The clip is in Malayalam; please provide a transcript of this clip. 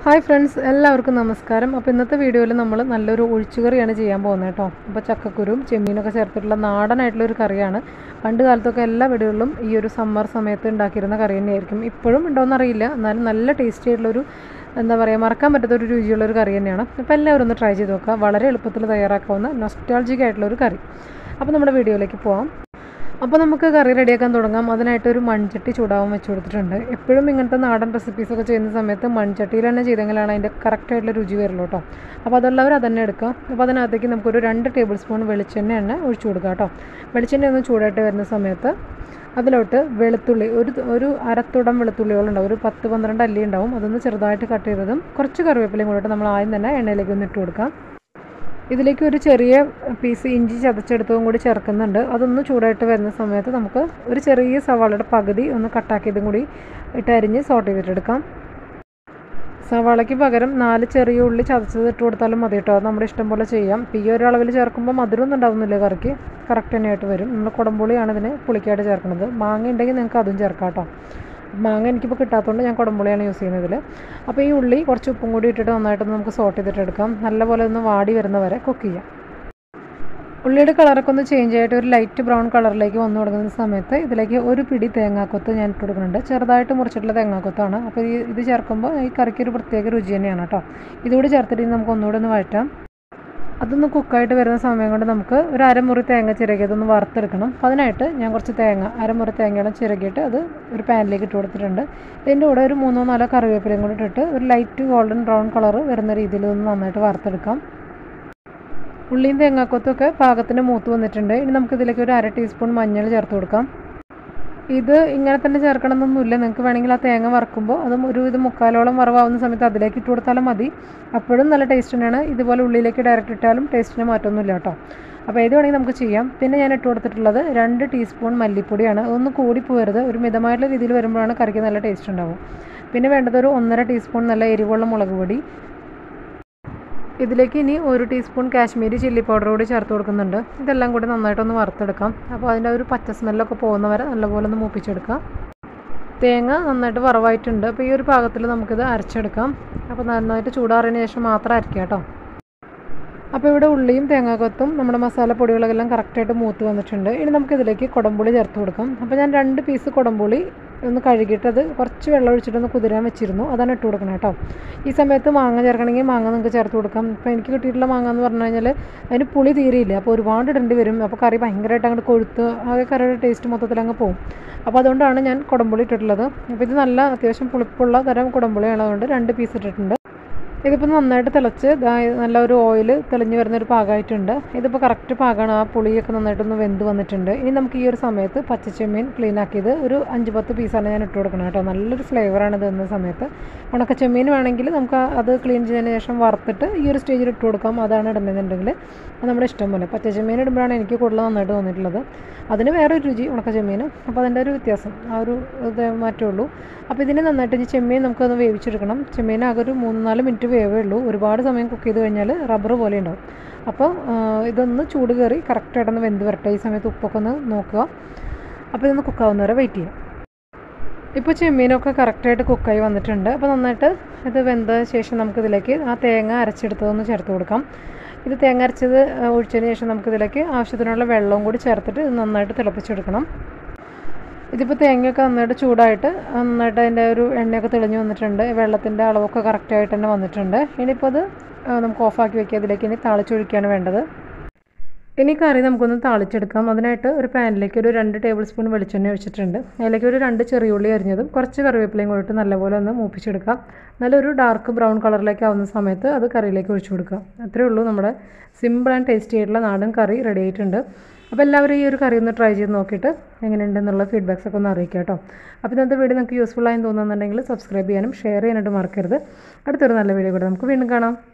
ഹായ് ഫ്രണ്ട്സ് എല്ലാവർക്കും നമസ്കാരം അപ്പോൾ ഇന്നത്തെ വീഡിയോയിൽ നമ്മൾ നല്ലൊരു ഒഴിച്ചുകറിയാണ് ചെയ്യാൻ പോകുന്നത് കേട്ടോ അപ്പോൾ ചക്കക്കുരും ചെമ്മീനൊക്കെ ചേർത്തിട്ടുള്ള നാടനായിട്ടുള്ള ഒരു കറിയാണ് പണ്ട് കാലത്തൊക്കെ എല്ലാ വീടുകളിലും ഈ ഒരു സമ്മർ സമയത്ത് ഉണ്ടാക്കിയിരുന്ന കറി തന്നെയായിരിക്കും ഇപ്പോഴും ഉണ്ടോയെന്ന് അറിയില്ല എന്നാലും നല്ല ടേസ്റ്റി ആയിട്ടുള്ളൊരു എന്താ പറയുക മറക്കാൻ പറ്റാത്ത ഒരു രുചിയുള്ള ഒരു കറി തന്നെയാണ് അപ്പോൾ എല്ലാവരും ഒന്ന് ട്രൈ ചെയ്ത് നോക്കുക വളരെ എളുപ്പത്തിൽ തയ്യാറാക്കാവുന്ന നൊസ്റ്റാൾജിക് ആയിട്ടുള്ള ഒരു കറി അപ്പോൾ നമ്മുടെ വീഡിയോയിലേക്ക് പോവാം അപ്പോൾ നമുക്ക് കറി റെഡിയാക്കാൻ തുടങ്ങാം അതിനായിട്ട് ഒരു മൺചട്ടി ചൂടാവാൻ വെച്ച് കൊടുത്തിട്ടുണ്ട് എപ്പോഴും ഇങ്ങനത്തെ നാടൻ റെസിപ്പീസൊക്കെ ചെയ്യുന്ന സമയത്ത് മൺചട്ടിയിൽ തന്നെ ചെയ്തെങ്കിലാണ് അതിൻ്റെ കറക്റ്റായിട്ടുള്ള രുചി വരുള്ളൂ കേട്ടോ അപ്പോൾ അതുള്ളവർ അതന്നെ എടുക്കുക അപ്പോൾ അതിനകത്തേക്ക് നമുക്കൊരു രണ്ട് ടേബിൾ സ്പൂൺ വെളിച്ചെണ്ണ എണ്ണ ഒഴിച്ചു കൊടുക്കുക കേട്ടോ വെളിച്ചെണ്ണ ഒന്ന് ചൂടായിട്ട് വരുന്ന സമയത്ത് അതിലോട്ട് വെളുത്തുള്ളി ഒരു ഒരു അരത്തുടം വെളുത്തുള്ളികളുണ്ടാവും ഒരു പത്ത് പന്ത്രണ്ട് അല്ലി ഉണ്ടാവും അതൊന്ന് ചെറുതായിട്ട് കട്ട് ചെയ്തതും കുറച്ച് കറിവേപ്പിലയും കൂടിയിട്ട് നമ്മൾ ആദ്യം തന്നെ എണ്ണയിലേക്ക് ഒന്ന് ഇട്ട് കൊടുക്കാം ഇതിലേക്ക് ഒരു ചെറിയ പീസ് ഇഞ്ചി ചതച്ചെടുത്തതും കൂടി ചേർക്കുന്നുണ്ട് അതൊന്ന് ചൂടായിട്ട് വരുന്ന സമയത്ത് നമുക്ക് ഒരു ചെറിയ സവാളയുടെ പകുതി ഒന്ന് കട്ടാക്കിയതും കൂടി ഇട്ട് അരിഞ്ഞ് സോട്ട് ചെയ്തിട്ടെടുക്കാം സവാളയ്ക്ക് പകരം നാല് ചെറിയ ഉള്ളി ചതച്ചത് ഇട്ട് കൊടുത്താലും മതി കേട്ടോ അത് നമ്മുടെ ഇഷ്ടം പോലെ ചെയ്യാം ഇപ്പം ഈ ഒരു അളവിൽ ചേർക്കുമ്പോൾ മധുരമൊന്നും ഉണ്ടാവുന്നില്ല കറിക്ക് കറക്റ്റ് തന്നെയായിട്ട് വരും നമ്മൾ കുടംപുളിയാണ് ഇതിന് പുളിക്കായിട്ട് ചേർക്കുന്നത് മാങ്ങ ഉണ്ടെങ്കിൽ നിങ്ങൾക്ക് അതും ചേർക്കാം കേട്ടോ മാങ്ങ എനിക്കിപ്പോൾ കിട്ടാത്തതുകൊണ്ട് ഞാൻ കുടംപുളിയാണ് യൂസ് ചെയ്യുന്നതിൽ അപ്പോൾ ഈ ഉള്ളി കുറച്ച് ഉപ്പും കൂടി ഇട്ടിട്ട് നന്നായിട്ടൊന്ന് നമുക്ക് സോട്ട് ചെയ്തിട്ട് എടുക്കാം നല്ലപോലെ ഒന്ന് വാടി വരുന്ന വരെ കുക്ക് ചെയ്യാം ഉള്ളിയുടെ കളറൊക്കെ ഒന്ന് ചേഞ്ച് ആയിട്ട് ഒരു ലൈറ്റ് ബ്രൗൺ കളറിലേക്ക് വന്നു തുടങ്ങുന്ന സമയത്ത് ഇതിലേക്ക് ഒരു പിടി തേങ്ങാക്കൊത്ത് ഞാൻ ഇട്ട് കൊടുക്കുന്നുണ്ട് ചെറുതായിട്ട് മുറിച്ചിട്ടുള്ള തേങ്ങാക്കൊത്താണ് അപ്പോൾ ഈ ഇത് ചേർക്കുമ്പോൾ ഈ കറിക്ക് ഒരു പ്രത്യേക രുചി തന്നെയാണ് കേട്ടോ ഇതുകൂടി ചേർത്തിട്ട് നമുക്ക് ഒന്നുകൂടി ഒന്ന് വഴറ്റാം അതൊന്ന് കുക്കായിട്ട് വരുന്ന സമയം കൊണ്ട് നമുക്ക് ഒരു അരമുറി തേങ്ങ ചിരകി അതൊന്ന് വറുത്തെടുക്കണം അപ്പോൾ അതിനായിട്ട് ഞാൻ കുറച്ച് തേങ്ങ അരമുറി തേങ്ങയോളം ചിരകിയിട്ട് അത് ഒരു പാനിലേക്ക് ഇട്ട് കൊടുത്തിട്ടുണ്ട് ഇതിൻ്റെ കൂടെ ഒരു മൂന്നോ നാലോ കറിവേപ്പിലയും കൂടി ഇട്ടിട്ട് ഒരു ലൈറ്റ് ഗോൾഡൻ ബ്രൗൺ കളർ വരുന്ന രീതിയിൽ ഇതൊന്ന് നന്നായിട്ട് വറുത്തെടുക്കാം ഉള്ളിയും തേങ്ങാക്കൊത്തൊക്കെ പാകത്തിന് മൂത്ത് വന്നിട്ടുണ്ട് ഇനി നമുക്കിതിലേക്ക് ഒരു അര ടീസ്പൂൺ മഞ്ഞൾ ചേർത്ത് കൊടുക്കാം ഇത് ഇങ്ങനെ തന്നെ ചേർക്കണം എന്നൊന്നുമില്ല നിങ്ങൾക്ക് വേണമെങ്കിൽ ആ തേങ്ങ വറക്കുമ്പോൾ അതും ഒരു ഇത് മുക്കാലോളം വറവാകുന്ന സമയത്ത് അതിലേക്ക് ഇട്ട് കൊടുത്താലും മതി അപ്പോഴും നല്ല ടേസ്റ്റ് തന്നെയാണ് ഇതുപോലെ ഉള്ളിലേക്ക് ഡയറക്റ്റ് ഇട്ടാലും ടേസ്റ്റിന് മാറ്റമൊന്നുമില്ല കേട്ടോ അപ്പോൾ ഏത് വേണമെങ്കിൽ നമുക്ക് ചെയ്യാം പിന്നെ ഞാൻ ഇട്ട് കൊടുത്തിട്ടുള്ളത് രണ്ട് ടീസ്പൂൺ മല്ലിപ്പൊടിയാണ് അതൊന്ന് കൂടി പോകരുത് ഒരു മിതമായിട്ടുള്ള രീതിയിൽ വരുമ്പോഴാണ് കറിക്ക് നല്ല ടേസ്റ്റ് ഉണ്ടാവും പിന്നെ വേണ്ടത് ഒരു ഒന്നര ടീസ്പൂൺ നല്ല എരിവുള്ള മുളക് പൊടി ഇതിലേക്ക് ഇനി ഒരു ടീസ്പൂൺ കാശ്മീരി ചില്ലി പൗഡർ കൂടി ചേർത്ത് കൊടുക്കുന്നുണ്ട് ഇതെല്ലാം കൂടി നന്നായിട്ടൊന്ന് വറുത്തെടുക്കാം അപ്പോൾ അതിൻ്റെ ഒരു പച്ച സ്മെല്ലൊക്കെ പോകുന്ന വരെ നല്ലപോലെ ഒന്ന് മൂപ്പിച്ചെടുക്കാം തേങ്ങ നന്നായിട്ട് വറവായിട്ടുണ്ട് അപ്പോൾ ഈ ഒരു പാകത്തിൽ നമുക്കിത് അരച്ചെടുക്കാം അപ്പോൾ നന്നായിട്ട് ചൂടാറിയതിന് ശേഷം മാത്രം അരയ്ക്കാം കേട്ടോ അപ്പോൾ ഇവിടെ ഉള്ളിയും തേങ്ങാക്കൊത്തും നമ്മുടെ മസാലപ്പൊടികളെല്ലാം കറക്റ്റായിട്ട് മൂത്ത് വന്നിട്ടുണ്ട് ഇനി നമുക്കിതിലേക്ക് കുടംപുളി ചേർത്ത് കൊടുക്കാം അപ്പോൾ ഞാൻ രണ്ട് പീസ് കുടംപുളി ഒന്ന് കഴുകിയിട്ട് അത് കുറച്ച് വെള്ളം ഒഴിച്ചിട്ടൊന്ന് കുതിരാൻ വെച്ചിരുന്നു അതാണ് ഇട്ട് കൊടുക്കണം കേട്ടോ ഈ സമയത്ത് മാങ്ങ ചേർക്കണമെങ്കിൽ മാങ്ങ നിങ്ങൾക്ക് ചേർത്ത് കൊടുക്കാം ഇപ്പോൾ എനിക്ക് കിട്ടിയിട്ടുള്ള മാങ്ങ എന്ന് പറഞ്ഞു കഴിഞ്ഞാൽ അതിന് പുളി തീരെയില്ല അപ്പോൾ ഒരുപാട് ഇടേണ്ടി വരും അപ്പോൾ കറി ഭയങ്കരമായിട്ട് അങ്ങോട്ട് കൊഴുത്ത് ആകെ കറിയുടെ ടേസ്റ്റ് മൊത്തത്തിൽ അങ്ങ് പോകും അപ്പോൾ അതുകൊണ്ടാണ് ഞാൻ കുടംപുളി ഇട്ടിട്ടുള്ളത് അപ്പോൾ ഇത് നല്ല അത്യാവശ്യം പുളിപ്പുള്ള തരം കുടംപുളിയാണ് അതുകൊണ്ട് രണ്ട് പീസ് ഇട്ടിട്ടുണ്ട് ഇതിപ്പോൾ നന്നായിട്ട് തിളച്ച് നല്ല ഒരു ഓയിൽ തെളിഞ്ഞ് വരുന്ന ഒരു പാകമായിട്ടുണ്ട് ഇതിപ്പോൾ കറക്റ്റ് പാകമാണ് ആ പുളിയൊക്കെ നന്നായിട്ടൊന്ന് വെന്ത് വന്നിട്ടുണ്ട് ഇനി നമുക്ക് ഈ ഒരു സമയത്ത് പച്ചച്ചെമ്മീൻ ക്ലീൻ ആക്കിയത് ഒരു അഞ്ച് പത്ത് പീസാണ് ഞാൻ ഇട്ട് കൊടുക്കണം കേട്ടോ നല്ലൊരു ഫ്ലേവറാണ് ഇത് എന്ന സമയത്ത് ഉണക്കച്ചെമ്മീൻ വേണമെങ്കിൽ നമുക്ക് അത് ക്ലീൻ ചെയ്തതിന് ശേഷം വറുത്തിട്ട് ഈ ഒരു സ്റ്റേജിൽ ഇട്ട് കൊടുക്കാം അതാണ് ഇടുന്നതെന്നുണ്ടെങ്കിൽ അത് നമ്മുടെ ഇഷ്ടം പോലെ പച്ചച്ചെമ്മീൻ ഇടുമ്പോഴാണ് എനിക്ക് കൂടുതൽ നന്നായിട്ട് തോന്നിയിട്ടുള്ളത് അതിന് വേറെ ഒരു രുചി ഉണക്കച്ചെമ്മീൻ അപ്പോൾ അതിൻ്റെ ഒരു വ്യത്യാസം ആ ഒരു ഇത് മാറ്റേ ഉള്ളൂ അപ്പോൾ ഇതിന് നന്നായിട്ട് ഈ ചെമ്മീൻ നമുക്കൊന്ന് വേവിച്ചെടുക്കണം ചെമ്മീൻ ആകെ ഒരു മൂന്ന് നാല് മിനിറ്റ് വേവേ ഉള്ളൂ ഒരുപാട് സമയം കുക്ക് ചെയ്ത് കഴിഞ്ഞാൽ റബ്ബർ പോലെ ഉണ്ടാവും അപ്പോൾ ഇതൊന്ന് ചൂട് കയറി കറക്റ്റായിട്ടൊന്ന് വെന്ത് വരട്ടെ ഈ സമയത്ത് ഉപ്പൊക്കെ ഒന്ന് നോക്കുക അപ്പോൾ ഇതൊന്ന് കുക്കാവുന്നവരെ വെയിറ്റ് ചെയ്യാം ഇപ്പോൾ ചെമ്മീനൊക്കെ കറക്റ്റായിട്ട് കുക്കായി വന്നിട്ടുണ്ട് അപ്പോൾ നന്നായിട്ട് ഇത് വെന്ത ശേഷം നമുക്കിതിലേക്ക് ആ തേങ്ങ അരച്ചെടുത്തതൊന്ന് ചേർത്ത് കൊടുക്കാം ഇത് തേങ്ങ അരച്ചത് ഒഴിച്ചതിന് ശേഷം നമുക്കിതിലേക്ക് ആവശ്യത്തിനുള്ള വെള്ളവും കൂടി ചേർത്തിട്ട് ഇത് നന്നായിട്ട് തിളപ്പിച്ചെടുക്കണം ഇതിപ്പോൾ തേങ്ങയൊക്കെ നന്നായിട്ട് ചൂടായിട്ട് നന്നായിട്ട് അതിൻ്റെ ഒരു എണ്ണയൊക്കെ തെളിഞ്ഞ് വന്നിട്ടുണ്ട് വെള്ളത്തിൻ്റെ അളവൊക്കെ കറക്റ്റായിട്ട് തന്നെ വന്നിട്ടുണ്ട് ഇനിയിപ്പോൾ അത് നമുക്ക് ഓഫാക്കി വെക്കുക ഇതിലേക്ക് ഇനി താളിച്ചൊഴിക്കുകയാണ് വേണ്ടത് ഇനി കറി നമുക്കൊന്ന് താളിച്ചെടുക്കാം അതിനായിട്ട് ഒരു പാനിലേക്ക് ഒരു രണ്ട് ടേബിൾ സ്പൂൺ വെളിച്ചെണ്ണ ഒഴിച്ചിട്ടുണ്ട് അതിലേക്ക് ഒരു രണ്ട് ചെറിയുള്ളി അരിഞ്ഞതും കുറച്ച് കറിവേപ്പിലയും കൂടിയിട്ട് നല്ലപോലെ ഒന്ന് മൂപ്പിച്ചെടുക്കാം നല്ലൊരു ഡാർക്ക് ബ്രൗൺ കളറിലേക്ക് ആവുന്ന സമയത്ത് അത് കറിയിലേക്ക് ഒഴിച്ചു കൊടുക്കാം അത്രയേ ഉള്ളൂ നമ്മുടെ സിമ്പിൾ ആൻഡ് ടേസ്റ്റി ആയിട്ടുള്ള നാടൻ കറി റെഡി ആയിട്ടുണ്ട് അപ്പോൾ എല്ലാവരും ഈ ഒരു കറി ഒന്ന് ട്രൈ ചെയ്ത് നോക്കിയിട്ട് എങ്ങനെയുണ്ടെന്നുള്ള ഫീഡ്ബാക്സ് ഒക്കെ ഒന്ന് അറിയിക്കുക കേട്ടോ അപ്പോൾ ഇന്നത്തെ വീഡിയോ നിങ്ങൾക്ക് യൂസ്ഫുൾ ആയി തോന്നുന്നുണ്ടെങ്കിൽ സബ്സ്ക്രൈബ് ചെയ്യാനും ഷെയർ ചെയ്യാനായിട്ട് മറക്കരുത് അടുത്തൊരു നല്ല വീഡിയോ കൂടെ നമുക്ക് വീണ്ടും കാണാം